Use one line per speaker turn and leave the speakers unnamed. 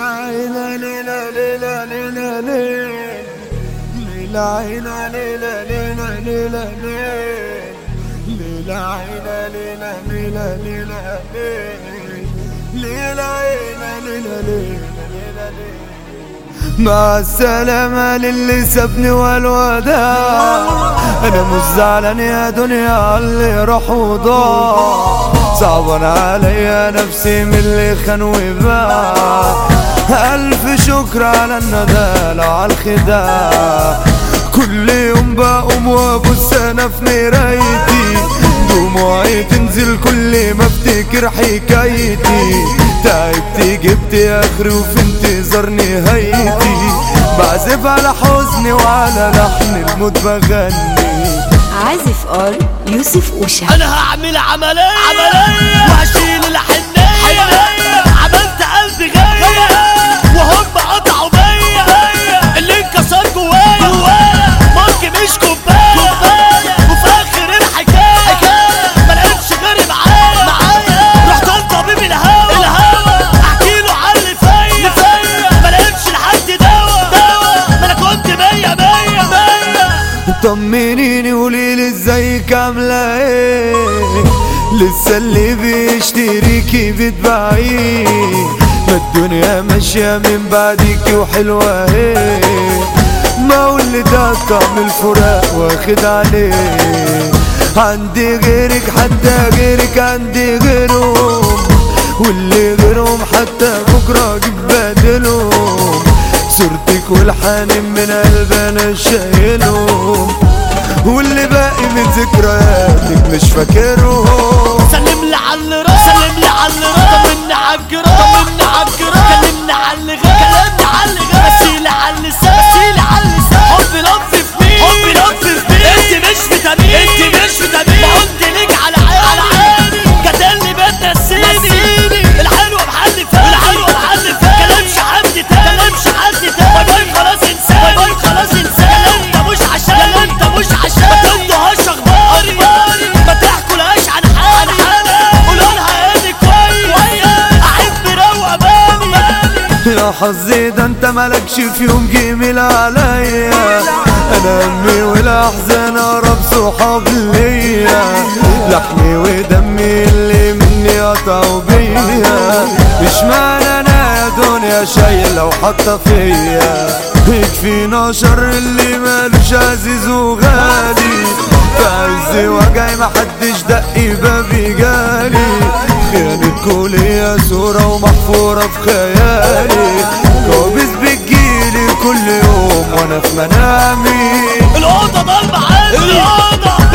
ليلة ليلة ليلة ليلة ليلة ليلة عينا ليلة ليلة ليلة ليلة ليلة عينا ليلة ليلة ليلة ليلة ليلة عينا ليلة ليلة ليلة ليلة مع السلامة للي سابني والوداع انا مش زعلان يا دنيا على اللي راح وضاع صعبان عليا نفسي من اللي خان وباع الف شكر على الندالة وعلى الخداع كل يوم بقوم وابص انا في مرايتي دموعي تنزل كل ما افتكر حكايتي تعبت جبت اخري وفي انتظار نهايتي بعزف على حزني وعلى لحن الموت بغني
عازف ار يوسف اوشا
انا هعمل عملية عملية وهشيل الحنية عملت قلبي غير وهم قطعوا بيا اللي انكسر جوايا جوايا مارك مش كوباية وفي اخر الحكاية ما لقيتش غيري معايا معايا رحت لطبيب الهوا الهوا احكي له على اللي فيا ما لقيتش لحد دوا دوا ما انا كنت مية مية مية
طمنيني قوليلي ازيك عاملة ايه لسه اللي بيشتريكي بتبيعيه ما الدنيا ماشية من بعديكي وحلوة ايه ما واللي ده طعم الفراق واخد عليه عندي غيرك حتى غيرك عندي غيرهم واللي غيرهم حتى بكرة اجيب بدلهم صورتك والحنين من قلب انا شايلهم واللي باقي من ذكرياتك مش فاكرهم
سلم لي على اللي راح سلم لي على اللي راح طمني على الجراح طمني على الجراح كلمني على اللي غاب كلمني على اللي غاب بسيلي على اللي ساب بسيلي على اللي ساب حبي لف في مين حبي لف في مين انت مش فيتامين انت مش فيتامين ما قلت لك على عيني على عيني كتلني بتنسيني الحلوة بحد فاني الحلوة بحد فاني كلامش حد تاني كلامش حد تاني باي باي خلاص انساني باي باي خلاص انساني انت مش عشان انت مش عشان ما تنتهاش اخباري ما تحكولهاش عن حالي قولوا لها اني كويس احب روق بالي
يا حظي ده انت مالكش في يوم جميل عليا انا امي والاحزان اقرب صحاب ليا لحمي ودمي اللي مني قطعوا بيا مش معنى انا يا دنيا شايله وحاطه فيا يكفينا شر اللي مالوش عزيز وغالي في عز وجعي محدش دق بابي جالي خيانة كلية صورة ومحفورة في خيالي كوابيس بتجيلي كل يوم وانا في منامي
الاوضه ضلمه عندي الاوضه